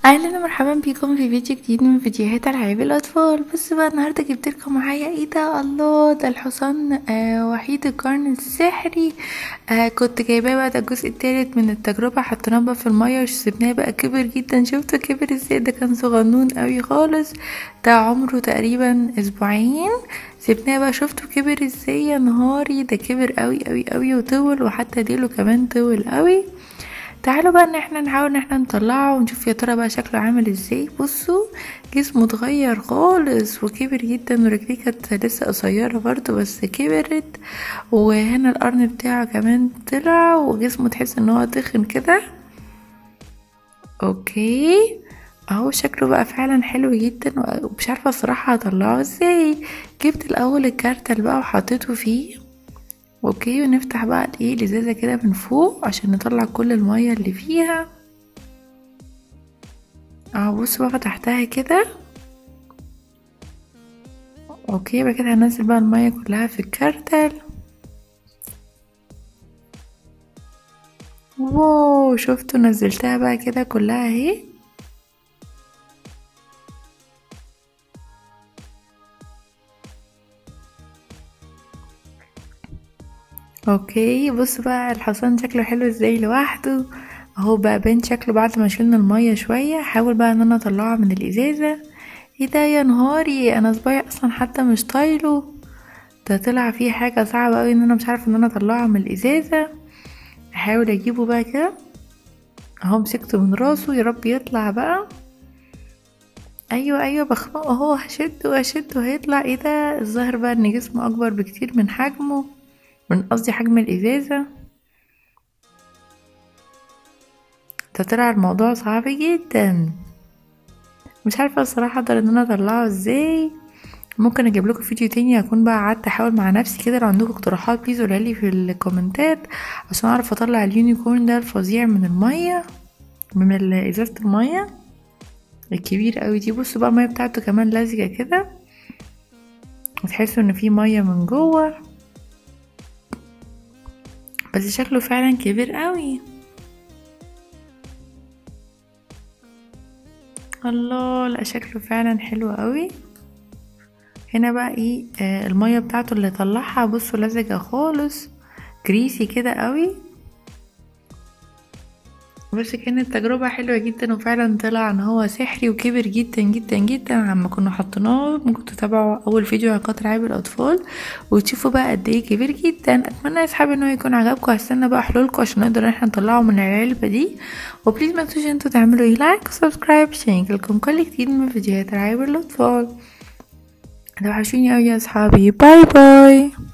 اهلا ومرحبا بيكم في فيديو جديد من فيديوهات العاب الاطفال بصوا بقى النهارده جبت لكم معايا ايه ده الله ده الحصان آه وحيد القرن السحري آه كنت جايباه بقى ده الجزء التالت من التجربه حطيناه بقى في الميه وسيبناه بقى كبر جدا شفتوا كبر ازاي ده كان صغنون قوي خالص ده عمره تقريبا اسبوعين سيبناه بقى شفتوا كبر ازاي يا نهاري ده كبر قوي قوي قوي وطول وحتى ديله كمان طول قوي تعالوا بقى ان احنا نحاول ان احنا نطلعه ونشوف يا ترى بقى شكله عامل ازاي بصوا جسمه اتغير خالص وكبر جدا ورجليه كانت لسه قصيرة برضو بس كبرت وهنا القرن بتاعه كمان طلع وجسمه تحس ان هو تخن كده اوكي اهو شكله بقى فعلا حلو جدا ومش عارفه الصراحه هطلعه ازاي جبت الاول الكارتل بقى وحطيته فيه اوكي ونفتح بقى ايه الازازه كده من فوق عشان نطلع كل الميه اللي فيها اهو بصوا بقى فتحتها كده اوكي بقى كده هنزل بقى الميه كلها في الكارتل واو شفتوا نزلتها بقى كده كلها اهي اوكي بص بقى الحصان شكله حلو ازاي لوحده اهو بقى بين شكله بعد ما شلنا المية شوية حاول بقى ان انا اطلعه من الازازة ايه ده يا نهاري انا صبايا اصلا حتى مش طايله ده طلع فيه حاجة صعبة اوي ان انا مش عارفة ان انا اطلعه من الازازة احاول اجيبه بقى كده اهو مسكته من راسه يا رب يطلع بقى ايوه ايوه بخنقه اهو هشده هشده هيطلع ايه ده الظاهر بقى ان جسمه اكبر بكتير من حجمه من قصدي حجم الازازة ده طلع الموضوع صعب جدا مش عارفة الصراحة اقدر ان انا اطلعه ازاي ممكن اجيب لكم فيديو تاني اكون بقى قعدت احاول مع نفسي كده لو عندكم اقتراحات بليز قولها لي في الكومنتات عشان اعرف اطلع اليونيكورن ده الفظيع من المية من ازازة المية الكبير قوي دي بصوا بقى المية بتاعته كمان لزجة كده وتحسوا ان في مية من جوه بس شكله فعلا كبير قوي الله لا شكله فعلا حلو قوي هنا بقى ايه آه المية بتاعته اللي طلعها بصوا لزجة خالص كريسي كده قوي بس كانت تجربة حلوة جدا وفعلا طلع ان هو سحري وكبر جدا جدا جدا عما كنا حطيناه ممكن تتابعوا اول فيديو عن قطر عيب الاطفال وتشوفوا بقى قد ايه كبير جدا اتمنى يا اصحابي انه يكون عجبكم هستنى بقى حلولكم عشان نقدر ان احنا نطلعه من العلبة دي وبليز ما تنسوش انتوا تعملوا ايه لايك وسبسكرايب عشان يجيلكم كل جديد من فيديوهات العاب الاطفال توحشوني اوي يا اصحابي باي باي